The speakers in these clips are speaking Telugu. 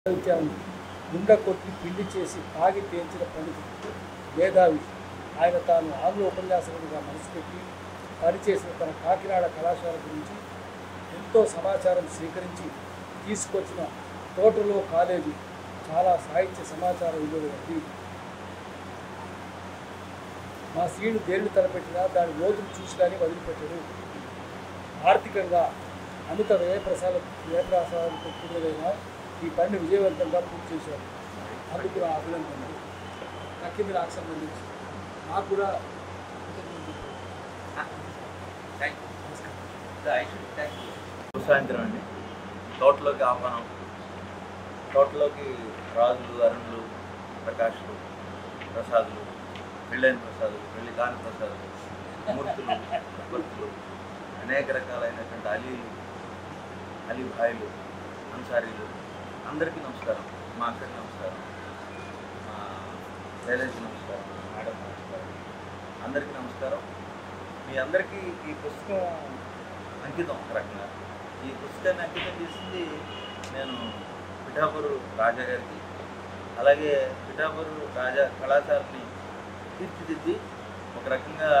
విద్యాన్ని గుండె కొట్టి పిండి చేసి తాగి తేల్చిన పండితుడు మేధావి ఆయన తాను ఆంగ్ల ఉపన్యాసకుడిగా మనసు పెట్టి పనిచేసిన తన కాకినాడ కళాశాల గురించి ఎంతో సమాచారం స్వీకరించి తీసుకొచ్చిన తోటలో కాలేజీ చాలా సాహిత్య సమాచారం ఇవ్వబడి మా సీడు దేళ్లు తలపెట్టినా దాని లోతులు చూసి కానీ వదిలిపెట్టరు ఆర్థికంగా అమిత వ్యయప్రసాద వ్యయప్రసాదాలతో కూడిన ఈ పనిని విజయవంతంగా పూర్తి చేశారు అందుకు నా అభినందనలు దక్కింది నాకు సంబంధించి నాకు కూడా సాయంత్రం అండి తోటలోకి ఆహ్వానం తోటలోకి రాజులు అరుణులు ప్రకాష్లు ప్రసాదులు పెళ్ళైన ప్రసాదులు పెళ్లి కాని ప్రసాదులు మూర్తులు భక్తులు అనేక రకాలైనటువంటి అలీలు అలీ భాయిలు అన్సారీలు అందరికీ నమస్కారం మా అక్కడికి నమస్కారం మా శైలేష్కి నమస్కారం మేడం నమస్కారం అందరికీ నమస్కారం మీ అందరికీ ఈ పుస్తకం అంకితం ఒక రకంగా ఈ పుస్తకాన్ని అంకితం చేసింది నేను పిఠాపూర్ రాజా గారికి అలాగే పిఠాపూర్ రాజా కళాశాలని తీర్చిదిద్ది ఒక రకంగా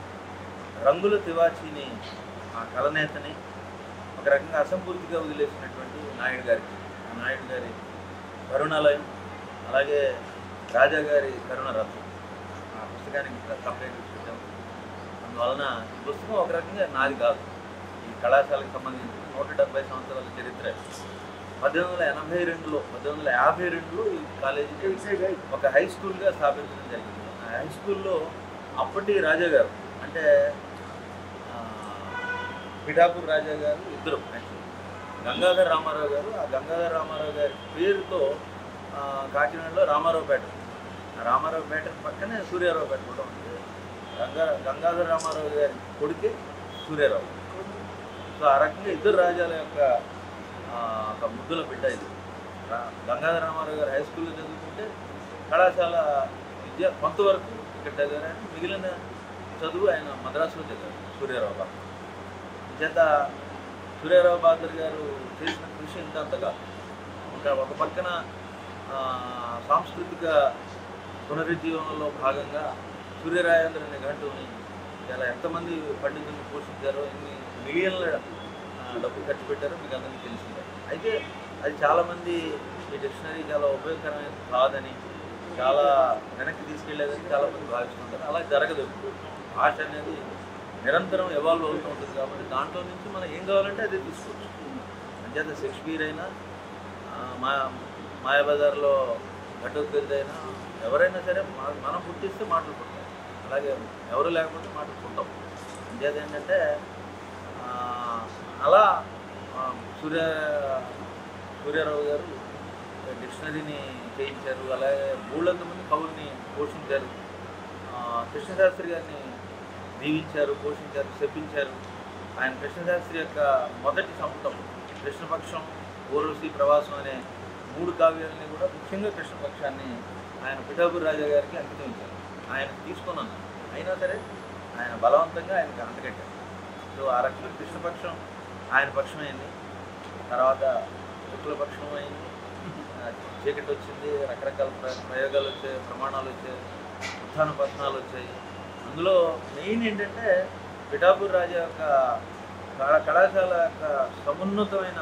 రంగుల తివాచీని ఆ కళనేతని ఒక రకంగా అసంపూర్తిగా వదిలేసినటువంటి నాయుడు గారికి ఆ నాయుడు గారి కరుణాలయం అలాగే రాజా గారి కరుణరథం ఆ పుస్తకానికి సపరేట్ పెట్టాం అందువలన ఈ పుస్తకం ఒక రకంగా నాది కాదు ఈ కళాశాలకు సంబంధించి నూట డెబ్బై సంవత్సరాల చరిత్ర పద్దెనిమిది వందల ఎనభై రెండులో పద్దెనిమిది వందల యాభై రెండులో ఈ కాలేజీకి ఒక హై స్కూల్గా స్థాపించడం జరిగింది ఆ హై స్కూల్లో అప్పటి రాజా గారు అంటే ఆ, పిఠాపూర్ రాజా గారు ఇద్దరు యాక్చువల్లీ గంగాధర రామారావు గారు ఆ గంగాధర రామారావు గారి పేరుతో ఆ, కాకినాడలో రామారావుపేట ఆ రామారావుపేట పక్కనే సూర్యారావుపేట కూడా ఉంది గంగా గంగాధర రామారావు గారి కొడుకే సూర్యారావు సో ఆ రకంగా ఇద్దరు రాజాల యొక్క ఆ, ఒక ముద్దుల బిడ్డ ఇది రా- గంగాధర రామారావు గారు హై స్కూల్లో చదువుకుంటే కళాశాల విద్య కొంతవరకు ఇక్కడ చదివారని మిగిలిన చదువు ఆయన మద్రాసులో చదివారు సూర్యారావు బాబు చేత సూర్యారావు బాదర్ గారు చేసిన కృషి ఇంత అంతగా ఇంకా ఒక పక్కన ఆ, సాంస్కృతిక పునరుజ్జీవనంలో భాగంగా సూర్యరాజేంద్ర నిఘంటుని ఇలా ఎంతమంది పండితులను పోషించారో ఎన్ని మిలియన్ల ఆ, డబ్బు ఖర్చు పెట్టారో మీకు అందరికీ తెలిసిందే అయితే అది చాలామంది ఈ డిక్షనరీ చాలా ఉపయోగకరమైనది కాదని చాలా వెనక్కి తీసుకెళ్లేదని చాలామంది భావిస్తుంటారు అలా జరగదు ఆశ అనేది నిరంతరం ఎవాల్వ్ అవుతూ ఉంటుంది కాబట్టి దాంట్లో నుంచి మనం ఏం కావాలంటే అదే తీసుకోవచ్చు అంచేత షేక్స్పియర్ అయినా ఆ, మా మాయాబజార్లో ఘటోత్కరిది అయినా ఎవరైనా సరే మా- మనం పుట్టిస్తే మాటలు పుడతాయి అలాగే ఎవరు లేకపోతే మాటలు పుట్టాం అంచేత ఏంటంటే ఆ, అలా ఆ, సూర్య సూర్యారావు గారు డిక్షనరీని చేయించారు అలాగే మూడంత మంది కవుల్ని పోషించారు ఆ, కృష్ణశాస్త్రి గారిని దీవించారు పోషించారు శపించారు ఆయన కృష్ణశాస్త్రి యొక్క మొదటి సంపుటం కృష్ణపక్షం ఊర్వశి ప్రవాసం అనే మూడు కావ్యాలని కూడా ముఖ్యంగా కృష్ణపక్షాన్ని ఆయన పిఠాపూర్ రాజా గారికి అంకితం ఇచ్చారు ఆయన తీసుకున్నాను అయినా సరే ఆయన బలవంతంగా ఆయనకు అంటగట్టారు సో ఆ రకంగా కృష్ణపక్షం ఆయన పక్షమైంది తర్వాత శుక్లపక్షం అయింది ఆ, చీకటి వచ్చింది రకరకాల ప్ర- ప్రయోగాలు వచ్చాయి ప్రమాణాలు వచ్చాయి ఉత్థాన పతనాలు వచ్చాయి అందులో మెయిన్ ఏంటంటే పిఠాపూర్ రాజా యొక్క కళా కళాశాల యొక్క సమున్నతమైన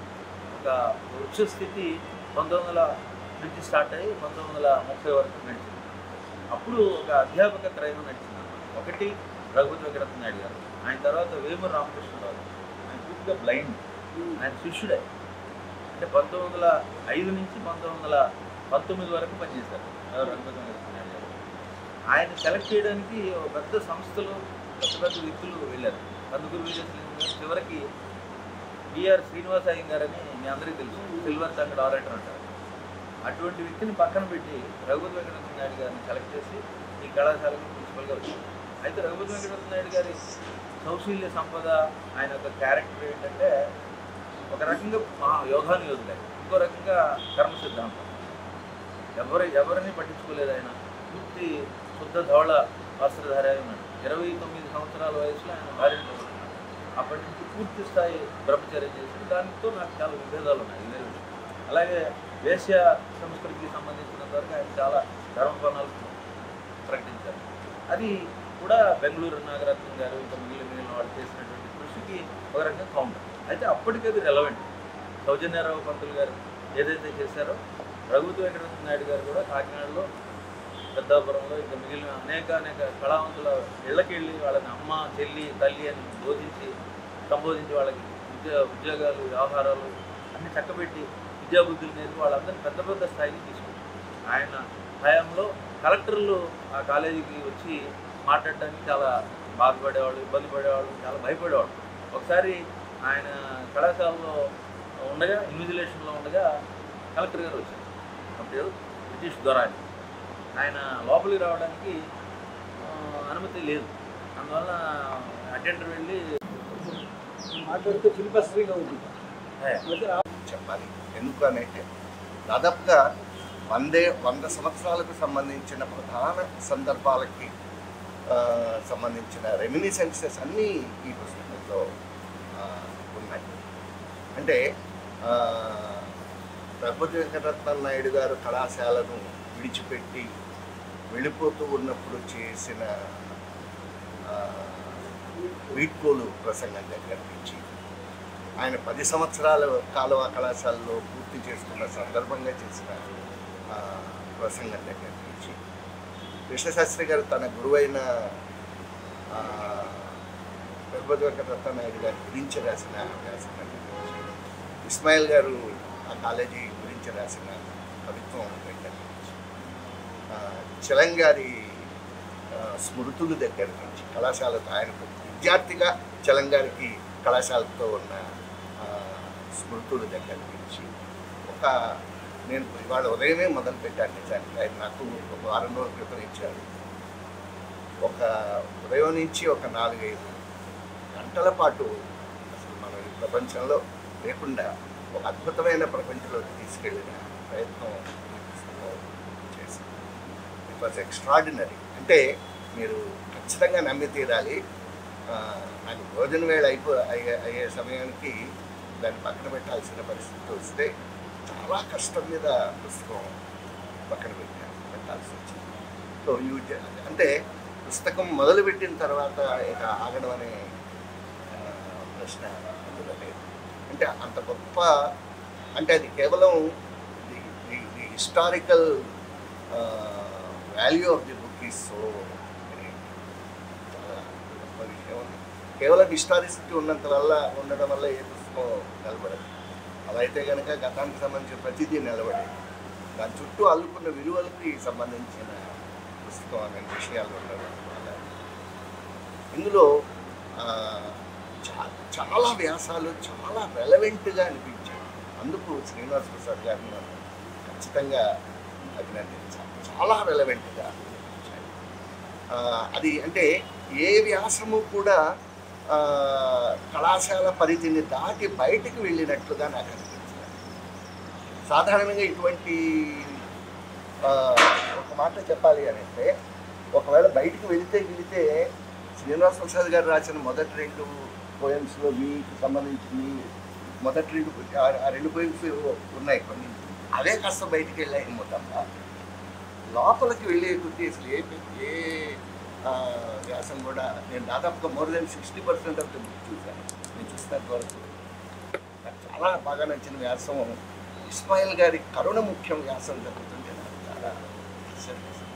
ఒక వృక్ష స్థితి పంతొమ్మిది వందల నుంచి స్టార్ట్ అయ్యి పంతొమ్మిది వందల ముప్పై వరకు నడిచింది అప్పుడు ఒక అధ్యాపక త్రయం నడిచింది ఒకటి రఘుపతి వెంకటరత్న నాయుడు గారు ఆయన తర్వాత వేమూరు రామకృష్ణరావు ఆయన పూర్తిగా బ్లైండ్ ఆయన శిష్యుడే అంటే పంతొమ్మిది వందల ఐదు నుంచి పంతొమ్మిది వందల పంతొమ్మిది వరకు పనిచేశారు ఎవరు రఘుపతి వెంకటరత్న నాయుడు గారు ఆయన సెలెక్ట్ చేయడానికి ఒక పెద్ద సంస్థలు పెద్ద పెద్ద వ్యక్తులు వెళ్ళారు కందుకూరు విజయశ్రీనివాస్ గారు చివరికి బిఆర్ శ్రీనివాస అయ్యంగారు అని మీ అందరికీ తెలుసు సిల్వర్ తంగడ్ ఆరేటర్ అంటారు అటువంటి వ్యక్తిని పక్కన పెట్టి రఘుపతి వెంకటరత్న నాయుడు గారిని సెలెక్ట్ చేసి ఈ కళాశాలకు ప్రిన్సిపల్గా వచ్చారు అయితే రఘుపతి వెంకటరత్న నాయుడు గారి సౌశీల్య సంపద ఆయన యొక్క క్యారెక్టర్ ఏంటంటే ఒక రకంగా మహా యోగాను యోధులే ఇంకో రకంగా కర్మ సిద్ధాంతం ఎవరు ఎవరిని పట్టించుకోలేదు ఆయన పూర్తి శుద్ధ ధవళ వస్త్రధారి అయి ఉన్నాడు ఇరవై తొమ్మిది సంవత్సరాల వయసులో ఆయన భార్యను చదువుకున్నాడు అప్పటి నుంచి పూర్తి స్థాయి బ్రహ్మచర్యం చేసి దానితో నాకు చాలా విభేదాలు ఉన్నాయి ఇదే విషయం అలాగే వేశ్య సంస్కృతికి సంబంధించినంత వరకు ఆయన చాలా ధర్మపణాలు ప్రకటించారు అది కూడా బెంగళూరు నాగరత్నం గారు ఇంకా మిగిలిన మిగిలిన వాళ్ళు చేసినటువంటి కృషికి ఒక రకంగా కౌంటర్ అయితే అప్పటికి అది రెలవెంట్ సౌజన్యరావు పంతులు గారు ఏదైతే చేశారో రఘుపతి వెంకటరమణ నాయుడు గారు కూడా కాకినాడలో పెద్దాపురంలో ఇంకా మిగిలిన అనేక అనేక కళావంతుల ఇళ్ళకి వెళ్ళి వాళ్ళని అమ్మ చెల్లి తల్లి అని బోధించి సంబోధించి వాళ్ళకి ఉద్యోగ ఉద్యోగాలు వ్యవహారాలు అన్ని చక్కబెట్టి విద్యాబుద్ధులు నేర్పి వాళ్ళందరినీ పెద్ద పెద్ద స్థాయికి తీసుకుంటారు ఆయన హయాంలో కలెక్టర్లు ఆ కాలేజీకి వచ్చి మాట్లాడడానికి చాలా బాధపడేవాళ్ళు ఇబ్బంది పడేవాళ్ళు చాలా భయపడేవాళ్ళు ఒకసారి ఆయన కళాశాలలో ఉండగా ఇన్విజిలేషన్లో ఉండగా కలెక్టర్ గారు వచ్చారు అప్పుడు బ్రిటిష్ దొరాని ఆయన లోపలికి రావడానికి ఆ, అనుమతి లేదు అందువల్ల అటెండర్ వెళ్ళి మాట్లాడితే ఫిలిపస్ట్రీగా ఉంది అయితే ఆ చెప్పాలి ఎందుకు అంటే దాదాపుగా వందే వంద సంవత్సరాలకు సంబంధించిన ప్రధాన సందర్భాలకి ఆ, సంబంధించిన రెమినిసెన్సెస్ అన్నీ ఈ పుస్తకంలో ఆ, ఉన్నాయి అంటే ఆ, రఘుపతి వెంకటరత్న నాయుడు గారు కళాశాలను విడిచిపెట్టి వెళ్ళిపోతూ ఉన్నప్పుడు చేసిన ఆ, వీడ్కోలు ప్రసంగం దగ్గర నుంచి ఆయన పది సంవత్సరాల కాలువ కళాశాలలో పూర్తి చేసుకున్న సందర్భంగా చేసిన ఆ, ప్రసంగం దగ్గర నుంచి కృష్ణశాస్త్రి గారు తన గురువైన ఆ, రఘుపతి వెంకటరత్న నాయుడు గారి గురించి రాసిన వ్యాసం దగ్గర నుంచి ఇస్మాయిల్ గారు ఆ కాలేజీ గురించి రాసిన కవిత్వం దగ్గర నుంచి ఆ, చలం గారి ఆ, స్మృతుల దగ్గర నుంచి కళాశాలతో ఆయనకు విద్యార్థిగా చలం గారికి కళాశాలతో ఉన్న ఆ, స్మృతుల దగ్గర నుంచి ఒక నేను ఇవాళ ఉదయమే మొదలు పెట్టాను నిజానికి ఆయన నాకు ఒక వారం రోజుల క్రితం ఇచ్చారు ఒక ఉదయం నుంచి ఒక నాలుగైదు గంటల పాటు అసలు మనం ఈ ప్రపంచంలో లేకుండా ఒక అద్భుతమైన ప్రపంచంలోకి తీసుకెళ్ళిన ప్రయత్నం ఈ పుస్తకం చేసింది ఇట్ వాజ్ ఎక్స్ట్రాడినరీ అంటే మీరు ఖచ్చితంగా నమ్మి తీరాలి ఆ, నాకు భోజన వేళ అయిపో అయ్యే అయ్యే సమయానికి దాన్ని పక్కన పెట్టాల్సిన పరిస్థితి వస్తే చాలా కష్టం మీద పుస్తకం పక్కన పెట్టా పెట్టాల్సి వచ్చింది సో యూ జ- అంటే పుస్తకం మొదలుపెట్టిన తర్వాత ఇక ఆగడం అనే ఆ, ప్రశ్న అందులో లేదు అంటే అంత గొప్ప అంటే అది కేవలం the the the historical value of the book is so చాలా గొప్ప విషయం ఉంది కేవలం హిస్టారిసిటీ ఉన్నంత వల్ల ఉండడం వల్ల ఏ పుస్తకం నిలబడదు అలా అయితే కనుక గతానికి సంబంధించిన ప్రతిదీ నిలబడేది దాని చుట్టూ అల్లుకున్న విలువలకి సంబంధించిన పుస్తకం అనే విషయాలు ఉండడం వల్ల ఇందులో ఆ, చా- చాలా వ్యాసాలు చాలా రెలవెంట్గా అనిపించాయి అందుకు శ్రీనివాస్ ప్రసాద్ గారిని మనం ఖచ్చితంగా అభినందించాలి చాలా రెలవెంట్గా అనిపించాయి ఆ, అది అంటే ఏ వ్యాసము కూడా ఆ, కళాశాల పరిధిని దాటి బయటికి వెళ్ళినట్లుగా నాకు అనిపించింది సాధారణంగా ఇటువంటి ఆ, ఒక మాట చెప్పాలి అని అంటే ఒకవేళ బయటికి వెళితే వెళితే శ్రీనివాస్ ప్రసాద్ గారు రాసిన మొదటి రెండు పోయమ్స్లో మీకు సంబంధించింది మొదటి రెండు ఆ- ఆ రెండు పోయమ్స్ ఉన్నాయి కొన్ని అవే కాస్త బయటికి వెళ్ళాయేమో తప్ప లోపలికి వెళ్ళే కొద్దీ అసలు ఏ ఏ ఆ, వ్యాసం కూడా నేను దాదాపుగా more then sixty percent of the book చూశాను నేను చూసినంత వరకు నాకు చాలా బాగా నచ్చిన వ్యాసం ఇస్మాయిల్ గారి కరుణ ముఖ్యం వ్యాసం జరుగుతుంటే నాకు చాలా ఆశ్చర్యం వేసింది.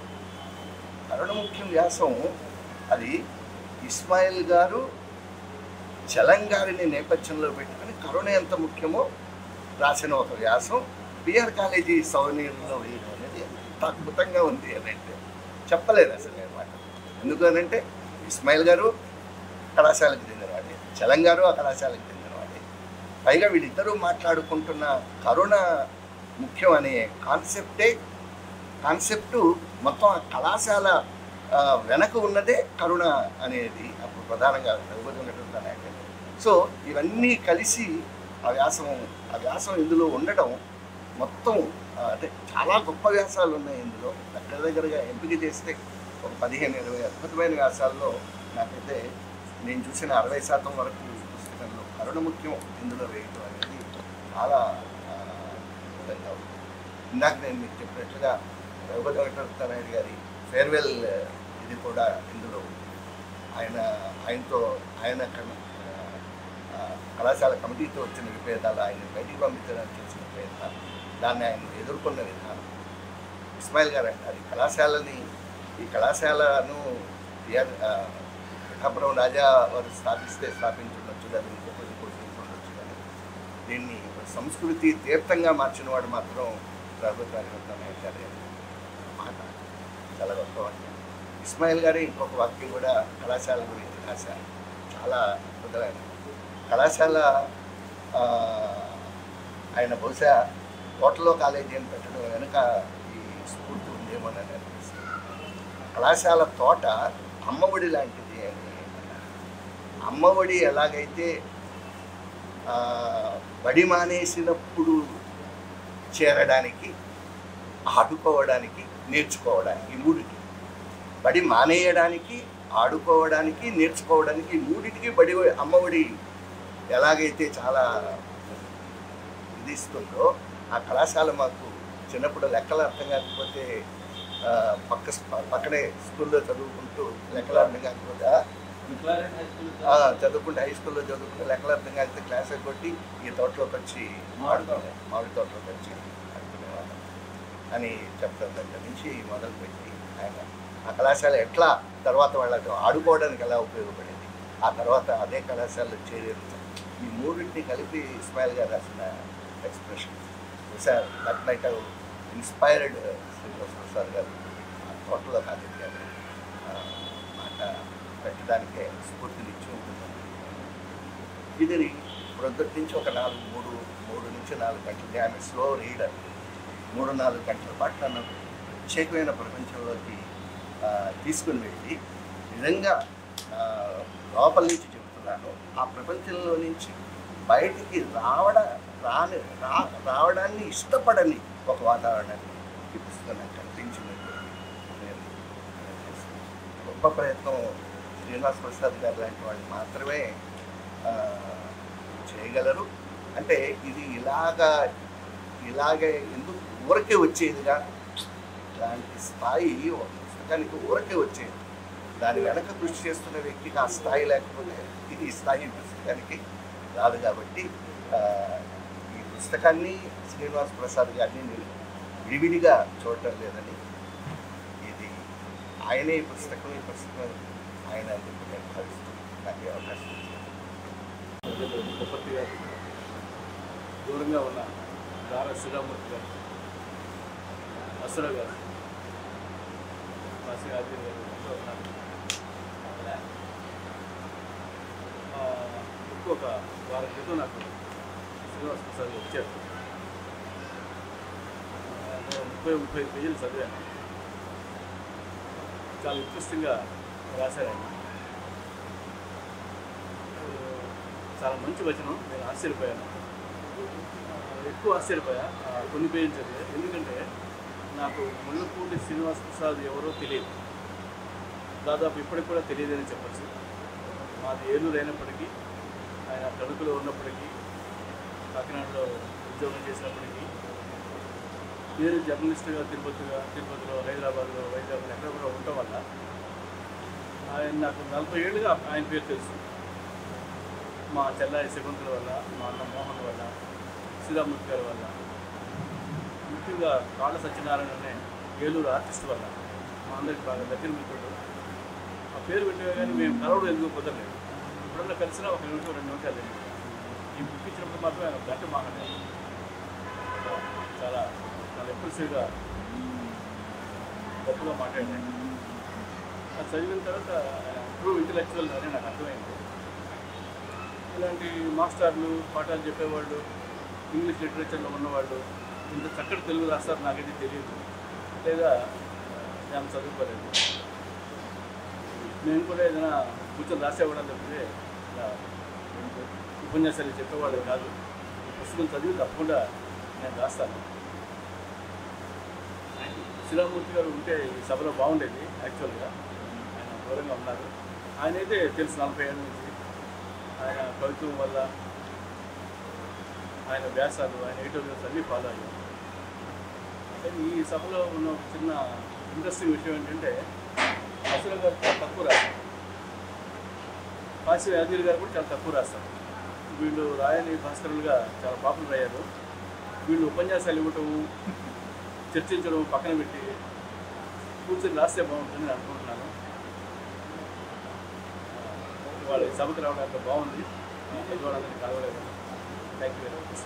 కరుణ ముఖ్యం వ్యాసం అది ఇస్మాయిల్ గారు చలంగారిని నేపథ్యంలో పెట్టుకుని కరుణ ఎంత ముఖ్యమో రాసిన ఒక వ్యాసం బిఆర్ కాలేజీ సౌనీర్లో వేయడం అనేది ఎంత అద్భుతంగా ఉంది అని అంటే చెప్పలేదు అసలు నేను మాట ఎందుకనంటే ఇస్మాయిల్ గారు కళాశాలకు చెందినవాడే చలం గారు ఆ కళాశాలకు చెందినవాడే పైగా వీళ్ళిద్దరూ మాట్లాడుకుంటున్న కరుణ ముఖ్యం అనే కాన్సెప్టే కాన్సెప్టు మొత్తం ఆ కళాశాల ఆ, వెనక ఉన్నదే కరుణ అనేది అప్పుడు ప్రధానంగా రఘుపతి సో ఇవన్నీ కలిసి ఆ వ్యాసం ఆ వ్యాసం ఇందులో ఉండడం మొత్తం ఆ, అంటే చాలా గొప్ప వ్యాసాలు ఉన్నాయి ఇందులో దగ్గర దగ్గరగా ఎంపిక చేస్తే ఒక పదిహేను ఇరవై అద్భుతమైన వ్యాసాల్లో నాకైతే నేను చూసిన అరవై శాతం వరకు ఈ పుస్తకంలో కరుణ ముఖ్యం ఇందులో వేయటం అనేది చాలా ఆ, అర్థం కావు ఇందాక నేను మీకు చెప్పినట్లుగా రఘుపతి వెంకటనాయుడు గారి ఫేర్వెల్ ఇది కూడా ఇందులో ఉంది. ఆయన ఆయనతో ఆయన కమ- ఆ, కళాశాల కమిటీతో వచ్చిన విభేదాలు ఆయన బయటికి పంపించడానికి చేసిన ప్రయత్నాలు దాన్ని ఆయన ఎదుర్కొన్న విధానం ఇస్మాయిల్ గారు అంటారు ఈ కళాశాలని ఈ కళాశాలను ఏ- ఆ, పిఠాపురం రాజా వారు స్థాపిస్తే స్థాపించుండొచ్చు లేదా ఇంకొకటి ఉండొచ్చు కానీ దీన్ని ఒక సంస్కృతి తీర్థంగా మార్చిన వాడు మాత్రం రఘుపతి వెంకటనాయుడు గారి మాట చాలా గొప్ప వాక్యం ఇస్మాయిల్ గారి ఇంకొక వాక్యం కూడా కళాశాల గురించి రాశారు చాలా అద్భుతమైన కళాశాల ఆ, ఆయన బహుశా కోటలో కాలేజీ అని పెట్టడం వెనుక ఈ స్ఫూర్తి ఉందేమో అని అనిపిస్తుంది కళాశాల తోట అమ్మఒడి లాంటిది అని అన్నారు. అమ్మఒడి ఎలాగైతే ఆ, బడి మానేసినప్పుడు చేరడానికి ఆడుకోవడానికి నేర్చుకోవడానికి ఈ మూడిటి బడి మానేయడానికి ఆడుకోవడానికి నేర్చుకోవడానికి ఈ మూడిటికి బడి అమ్మఒడి ఎలాగైతే చాలా ఇది ఇస్తుందో ఆ కళాశాల మాకు చిన్నప్పుడు లెక్కలు అర్థం కాకపోతే ఆ, పక్క స్కూ- పక్కనే స్కూల్లో చదువుకుంటూ లెక్కలు అర్థం కాకపోతే ఆ, చదువుకుంటే హై స్కూల్లో చదువుకుంటే లెక్కలు అర్థం కాకపోతే క్లాస్ కొట్టి ఈ తోటలోకి వచ్చి ఆడుకునే మామిడి తోటలోకి వచ్చి ఆడుకునేవాళ్ళం అని చెప్తాను దగ్గర నుంచి మొదలుపెట్టి ఆయన ఆ కళాశాల ఎట్లా తర్వాత వాళ్ళకి ఆడుకోవడానికి ఎలా ఉపయోగపడేది ఆ తర్వాత అదే కళాశాలలో చేరేది ఈ మూడింటిని కలిపి ఇస్మాయిల్ గారు రాసిన expression sir that night inspired Srinivasa Prasad garu ఆ తోటలో కాలేదు గారు ఆ, మాట పెట్టడానికే స్ఫూర్తినిచ్చి ఉంటుంది ఇది ప్రొద్దుటి నుంచి ఒక నాలుగు మూడు మూడు నుంచి నాలుగు గంటలు ఆమె స్లో రీడర్ మూడు నాలుగు గంటల పాటు నన్ను ప్రత్యేకమైన ప్రపంచంలోకి ఆ, తీసుకుని వెళ్ళి నిజంగా ఆ, లోపల నుంచి చెబుతున్నాను ఆ ప్రపంచంలో నుంచి బయటికి రావడ రాని రా రావడాన్ని ఇష్టపడని ఒక వాతావరణాన్ని ఈ పుస్తకం నాకు కనిపించినటువంటి నేను నేను చేస్తున్నాను. గొప్ప ప్రయత్నం శ్రీనివాస్ ప్రసాద్ గారు లాంటి వాళ్ళు మాత్రమే ఆ, చేయగలరు అంటే ఇది ఇలాగా ఇలాగే ఎందుకు ఊరకే వచ్చేదిగా ఇలాంటి స్థాయి ఒక పుస్తకానికి ఊరకే వచ్చేది దాని వెనక కృషి చేస్తున్న వ్యక్తికి ఆ స్థాయి లేకపోతే ఇది ఈ స్థాయి పుస్తకానికి రాదు కాబట్టి ఆ, ఈ పుస్తకాన్ని శ్రీనివాస్ ప్రసాద్ గారిని నేను విడివిడిగా చూడటం లేదని ఇది ఆయనే ఈ పుస్తకం ఈ పుస్తకం ఆయన అని చెప్పి నేను భావిస్తున్నాను నాకు ఈ అవకాశం ఇచ్చారు ప్రజలు ఉపపత్తి గారు దూరంగా ఉన్న దార శ్రీరామూర్తి గారు అసుర గారు వాసి ఆది గారు ఎంతో ఉన్నారు ఆ, ఇంకొక వారం క్రితం నాకు శ్రీనివాస్ ప్రసాద్ గారు వచ్చారు ఆ, నేను ముప్పై ముప్పై ఐదు పేజీలు చదివాను చాలా ఇంట్రెస్టింగ్గా రాశారు ఆయన చాలా మంచి వచనం నేను ఆశ్చర్యపోయాను ఆ, ఎక్కువ ఆశ్చర్యపోయా ఆ, కొన్ని పేజీలు చదివే ఎందుకంటే నాకు ముళ్ళపూడి శ్రీనివాస్ ప్రసాద్ ఎవరో తెలియదు దాదాపు ఇప్పటికి కూడా తెలియదని చెప్పచ్చు మాది ఏలూరు అయినప్పటికీ ఆయన తణుకులో ఉన్నప్పటికీ కాకినాడలో ఉద్యోగం చేసినప్పటికీ నేను జర్నలిస్ట్గా తిరుపతిగా తిరుపతిలో హైదరాబాద్లో వైజాగ్లో ఎక్కడ కూడా ఉండటం వల్ల ఆయన నాకు నలభై ఏళ్ళుగా ఆయన పేరు తెలుసు మా చెల్లాయి శకుంతల వల్ల మా అన్న మోహన్ వల్ల శ్రీరామూర్తి గారి వల్ల ముఖ్యంగా కాళ్ళ సత్యనారాయణ అనే ఏలూరు ఆర్టిస్ట్ వల్ల మా అందరికి బాగా దగ్గర మిత్రుడు ఆ పేరు పెట్టే కానీ మేము కలవడం ఎందుకు కుదరలేదు ఎప్పుడన్నా కలిసినా ఒక నిమిషం రెండు నిమిషాలు లేదు ఈ బుక్ ఇచ్చినప్పుడు మాత్రం ఆయన గంట మాట్లాడారు చాలా చాలా ఎక్స్ప్రెసివ్గా గొప్పగా మాట్లాడాడు అది చదివిన తర్వాత ట్రూ ఇంటలెక్చువల్ అని నాకు అర్థమైంది ఇలాంటి మాస్టర్లు పాఠాలు చెప్పేవాళ్ళు ఇంగ్లీష్ లిటరేచర్లో ఉన్నవాళ్ళు ఇంత చక్కటి తెలుగు రాస్తారు నాకైతే తెలియదు లేదా నేను చదువుకోలేదు నేను కూడా ఏదైనా కూర్చొని రాసేవాళ్ళని తప్పితే ఇలా ఉపన్యాసాలు చెప్పేవాళ్ళు కాదు ఈ పుస్తకం చదివి తప్పకుండా నేను రాస్తాను శ్రీరామూర్తి గారు ఉంటే ఈ సభలో బాగుండేది యాక్చువల్గా ఆయన దూరంగా ఉన్నారు ఆయన అయితే తెలుసు నలభై ఏళ్ళ నుంచి ఆయన కవిత్వం వల్ల ఆయన వ్యాసాలు ఆయన ఎడిటోరియల్స్ అన్నీ ఫాలో అయ్యాం కానీ ఈ సభలో ఉన్న ఒక చిన్న ఇంట్రెస్టింగ్ విషయం ఏంటంటే అసలు గారు చాలా తక్కువ రాస్తారు కాశీ యాదగిరి గారు కూడా చాలా తక్కువ రాస్తారు వీళ్ళు రాయని భాస్కరులుగా చాలా పాపులర్ అయ్యారు వీళ్ళు ఉపన్యాసాలు ఇవ్వటం చర్చించడం పక్కన పెట్టి కూర్చొని రాస్తే బాగుంటుంది నేను అనుకుంటున్నాను వాళ్ళ ఈ సభకు రావడం అంత బాగుంది వాళ్ళందరినీ కలవలేదు థ్యాంక్ యూ వెరీ మచ్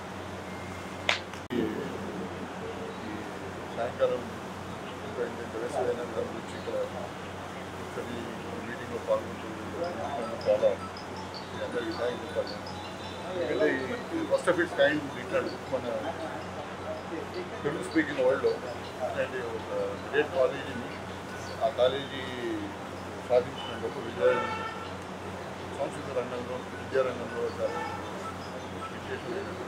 సాయంకాలం ఏంటంటే వేసవైన దాని గురించి ఇక్కడ ఒకసారి మీటింగ్లో పాల్గొంటూ చాలా అందరికీ థ్యాంక్ చెప్పాలి ఎందుకంటే ఇది ఫస్ట్ ఆఫ్ ఇట్స్ కైండ్ ఇట్లాంటి మన తెలుగు స్పీకింగ్ వరల్డ్లో ఇట్లాంటి ఒక గ్రేట్ కాలేజీని ఆ కాలేజీ సాధించిన గొప్ప విజయాన్ని సంస్కృత రంగంలో విద్యారంగంలో చాలా విశేషమైనటువంటి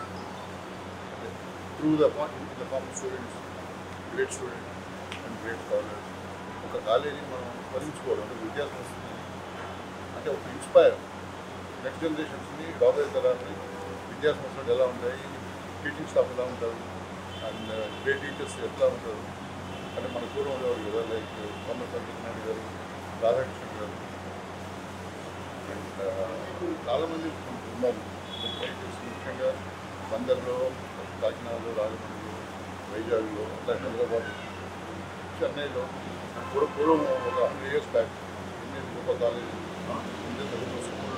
through the form, in the form of students, great students and great scholars. ఒక కాలేజీని మనం స్మరించుకోవడం అంటే విద్యా సంస్థని అంటే ఒక ఇన్స్పైర్ నెక్స్ట్ జనరేషన్స్ని రాబోయే తరాన్ని విద్యా సంస్థలు ఎలా ఉంటాయి టీచింగ్ స్టాఫ్ ఎలా ఉంటారు అండ్ గ్రేట్ టీచర్స్ ఎట్లా ఉంటారు అంటే మన పూర్వం ఉండేవారు కదా లైక్ కొమ్మ సంతనాయుడు గారు రాధాకృష్ణ గారు అండ్ చాలామంది ఉన్నారు టీచర్స్ ముఖ్యంగా బందర్లో కాకినాడలో రాజమండ్రిలో వైజాగ్లో అట్లా హైదరాబాద్ చెన్నైలో కూడా పూర్వం ఒక హండ్రెడ్ ఇయర్స్ బ్యాక్ ఇండియన్ గొప్ప కాలేజ్ ఇండియన్ గొప్ప స్కూళ్ళు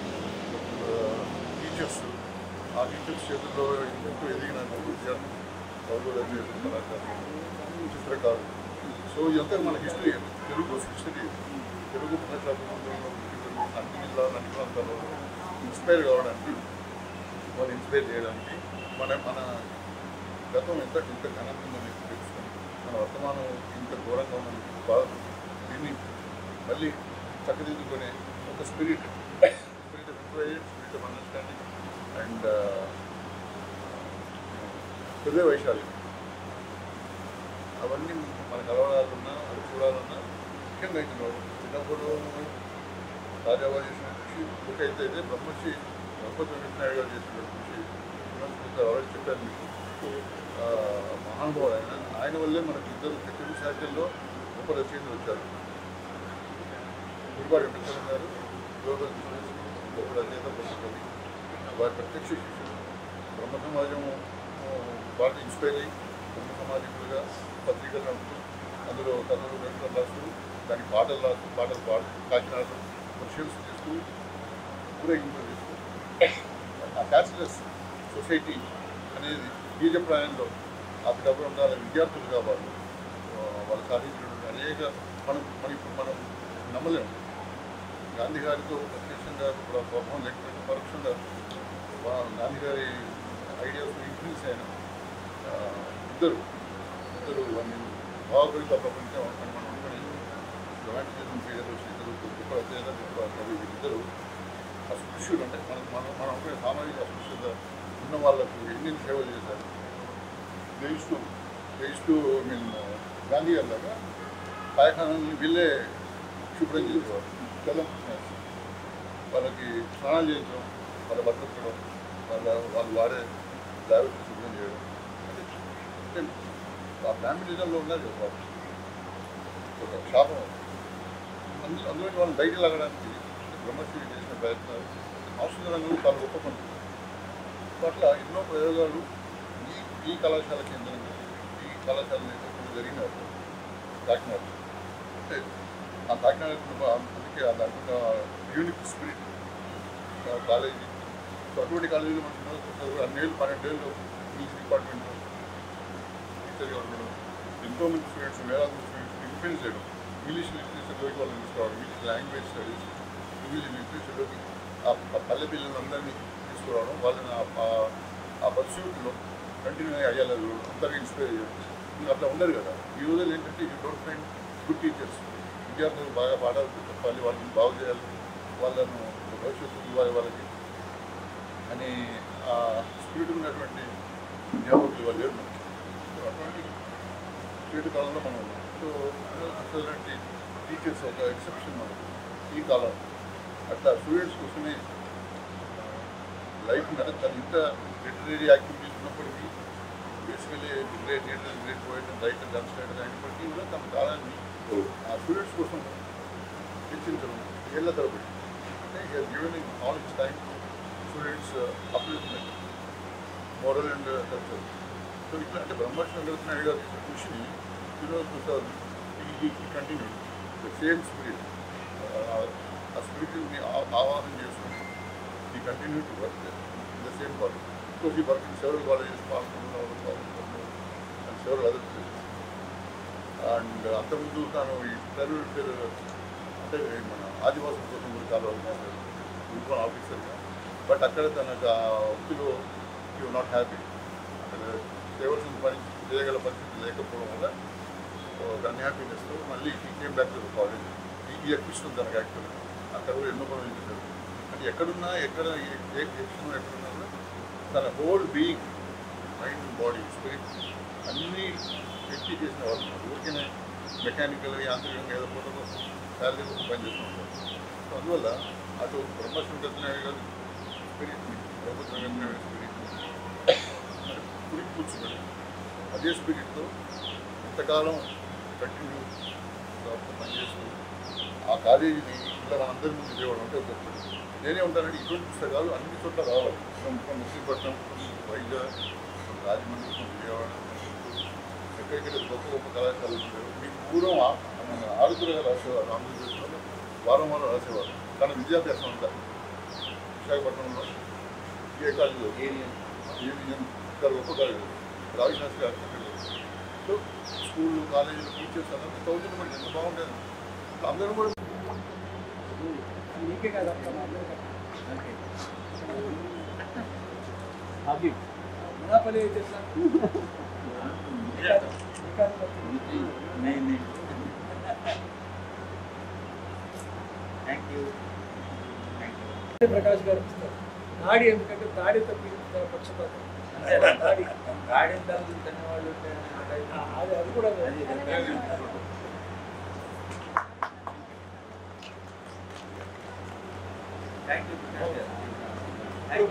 టీచర్స్ ఆ టీచర్స్ చేతుల్లో ఎంతో ఎదిగిన విద్యార్థి భౌగోళిక కళాకారులు చిత్రకారులు సో ఇదంతా మన హిస్టరీ తెలుగు హిస్టరీ తెలుగు భాషాభివృద్ధిలో అన్ని జిల్లాలు అన్ని ప్రాంతాల్లో ఇన్స్పైర్ కావడానికి వాళ్ళు ఇన్స్పైర్ చేయడానికి మన మన గతం ఎంత ఇంత ఘనంగా తెలుసుకొని మన వర్తమానం ఇంత ఘోరంగా ఉన్నది బాధ దీన్ని మళ్ళీ చక్కదిద్దుకునే ఒక spirit spirit of encourage spirit of understanding and హృదయ వైశాలి అవన్నీ మనకు అలవాడాలన్నా అది చూడాలన్నా ముఖ్యంగా అయితే చిన్నప్పుడు రాజాబాబు చేసిన కృషి ఒక అయితే అయితే బ్రహ్మశ్రీ గణపతి వెంకటనాయుడు గారు చేసిన కృషి ఆల్రెడీ చెప్పాను మీకు ఆ, మహానుభావుడు ఆయన ఆయన వల్లే మనకి ఇద్దరు తెలుగు సాహిత్యంలో గొప్ప రచయితలు వచ్చారు గురువారి వెంకటేశ్వర గారు గ్లోబల్ గొప్ప రచయిత గొప్ప కవి వారి ప్రత్యక్ష శిష్యులు బ్రహ్మ సమాజం వారిని ఇన్స్పైర్ అయ్యి బ్రహ్మ సమాజకులుగా పత్రికలు నడుపుతూ అందులో కథలు గ్రంథాలు రాస్తూ దానికి పాటలు రాస్తూ పాటలు పాడు కాకినాడలో వర్షన్స్ చేస్తూ ఊరేగింపులు చేస్తూ ఆ క్యాష్లెస్ సొసైటీ అనేది బీజప్రాయంలో అప్పటికప్పుడు ఉండాలి విద్యార్థులు కావాలి వాళ్ళు సాధించినటువంటి అనేక మనం మనం ఇప్పుడు మనం నమ్మలేము గాంధీ గారితో ప్రత్యక్షంగా కూడా ప్రభావం లేకపోతే పరోక్షంగా వా- గాంధీ గారి ఐడియాస్ ఇన్ఫ్లుయెన్స్ అయిన ఆ, ఇద్దరు ఇద్దరు వాళ్ళని భావపరిత ప్రపంచం అని మనం అనుకుని రొమాంటిసిజం ఫీజర్లు ఇద్దరు గొప్ప రచయిత గొప్ప కవి వీళ్ళిద్దరు అస్పృశ్యులు అంటే మనం మనం మనం అనుకునే సామాజిక అస్పృశ్యత ఉన్న వాళ్ళకు ఎన్ని సేవలు చేశారు దేశు దేశు మీన్ గాంధీ గారి లాగా కాయఖానాన్ని వీళ్ళే శుభ్రం చేసేవారు జలం వాళ్ళకి స్నానాలు చేయించడం వాళ్ళ బతకడం వాళ్ళ వాళ్ళు వాడే డ్రైవర్ శుభ్రం చేయడం అంటే అంటే ఆ ఫ్యామిలీజంలో ఉన్నది ఒక ఒక శాపం అది. అందులో అందులో వాళ్ళని బయట లాగడానికి బ్రహ్మశ్రీ చేసిన ప్రయత్నాలు ఔషధ రంగంలో చాలా గొప్ప పని అట్లా ఎన్నో ప్రయోగాలు ఈ ఈ కళాశాల కేంద్రంగా ఈ కళాశాల నేతృత్వంలో జరిగినారు కాకినాడ అంటే ఆ కాకినాడ అందుకే దాంట్లో యూనిక్ స్పిరిట్ కాలేజీ సో అటువంటి కాలేజీలో మనం చదువుకుంటారు అన్నేళ్ళు పన్నెండేళ్ళు ఇంగ్లీష్ డిపార్ట్మెంట్లో టీచర్గా ఉండడం ఎంతోమంది స్టూడెంట్స్ వేలాది స్టూడెంట్స్ ఇన్ఫ్లుయెన్స్ చేయడం ఇంగ్లీష్ లిటరేచర్లోకి వాళ్ళని తీసుకురావడం ఇంగ్లీష్ లాంగ్వేజ్ స్టడీస్ ఇంగ్లీష్ లిటరేచర్లోకి ఆ ఆ పల్లె పిల్లలందరినీ తీసుకురావడం వాళ్ళని ఆ- ఆ- ఆ పర్సూట్లో కంటిన్యూ అయ్యేలా చూడడం అందరికీ ఇన్స్పైర్ చేయడం ఇంకా అట్లా ఉండరు కదా ఈ రోజుల్లో ఏంటంటే you don't find good teachers విద్యార్థులు బాగా పాఠాలు చెప్పాలి వాళ్ళని బాగు చేయాలి వాళ్ళను భవిష్యత్తు ఇవ్వాలి వాళ్ళకి అని ఆ స్పిరిట్ ఉన్నటువంటి అధ్యాపకులు వాళ్ళు లేరు మనకి. సో అటువంటి స్పిరిట్ కాలంలో మనం ఉన్నాం సో అసలు టీచర్స్ ఒక ఎక్సెప్షన్ మనకు ఈ కాలం అట్లా స్టూడెంట్స్ కోసమే లైఫ్ తను ఇంత లిటరీ యాక్టివిటీస్ ఉన్నప్పటికీ basically great leader great poet writer demonstrator అయినప్పటికీ కూడా తమ కాలాన్ని ఆ స్టూడెంట్స్ కోసం హెచ్చించడం ఏళ్ళ తరబడి అంటే given all its time students upliftment moral and culture so ఇట్లా అంటే బ్రహ్మర్షణ నాయుడు గారు చేసిన కృషిని వినోద్ ప్రసాద్ ఈ కంటిన్యూ ద సేమ్ స్పిరిట్ ఆ స్పిరిట్ని ఆవాహన చేసుకుని ఈ continue to work in the same college so ఈ వర్క్ ఇన్ సెవెరల్ కాలేజెస్ పాల్గొన్న and several other places and అంతకుముందు తాను ఈ టెర్రర్ అంటే మన ఆదివాసుల కోసం కూడా చాలా వర్క్ చేశారు గ్రూప్ ఆఫీసర్గా బట్ అక్కడ తనకు ఆ వృత్తిలో యూ నాట్ హ్యాపీ అక్కడ చేయవలసిన పని చేయగల పరిస్థితి లేకపోవడం వల్ల ఒక అన్హ్యాపీనెస్తో మళ్ళీ ఈ కేమ్ బ్యాక్ టు కాలేజ్ ఈ ఎక్విషన్ తనకు యాక్చువల్గా అక్కడ కూడా ఎన్నో పనులు చేశారు అంటే ఎక్కడున్నా ఎక్కడ ఏ ఏ ఎక్విషన్ ఎక్కడున్నా కూడా తన whole being mind body spirit అన్నీ పెట్టి చేసిన వాళ్ళు ఊరికనే మెకానికల్ యాంత్రికంగా ఏదో ఫోటో శాలరీ కోసం పనిచేస్తుంటారు సో అందువల్ల అటు బ్రహ్మశ్వరం దత్తున్నాడు కాదు స్పిరిట్ని ప్రభుత్వం స్పిరిట్ని పురికి పుచ్చుకొని అదే స్పిరిట్తో ఇంతకాలం కంటిన్యూ పనిచేస్తూ ఆ కాలేజీని ఇలా మనందరి ముందు తేవడం అంటే ఒక నేనే ఉంటానంటే ఇటువంటి పుస్తకాలు అన్ని చోట్ల రావాలి from from Muslimpatnam Vizag from Rajahmundry from Vijayawada ఎక్కడికెళ్ళి గొప్ప గొప్ప కళాశాలలు ఉండేవి మీకు పూర్వం ఆ- మన ఆరుతులుగా రాసేవారు ఆంధ్రప్రదేశ్లో వారం వారం రాసేవారు కానీ విద్యాభ్యాసం అంతా విశాఖపట్నంలో ఏ కాలేజీలో ఏరియన్ ఏవిఎం చాలా గొప్ప కాలేజీ రావిశాస్త్రి హాస్పిటల్ సో స్కూళ్ళు కాలేజీలు టీచర్స్ అందరూ థౌజండ్ బట్టి ఎంత బాగుండేది అందరూ కూడా నీకే కాదు అక్కడ మా అందరికీ హబీబ్ మునాపల్లి అయితే ఎట్లా? శ్రీకాకుళం వచ్చింది. Thank you thank you Prakash garu ఇస్తారు దాడి ఎందుకంటే దాడి తప్పి పక్షపాతం దాడి గాడి తగ్గుతున్న వాళ్ళు ఉంటే ఆ టైం ఆ, అది అది కూడా అది థ్యాంక్ యూ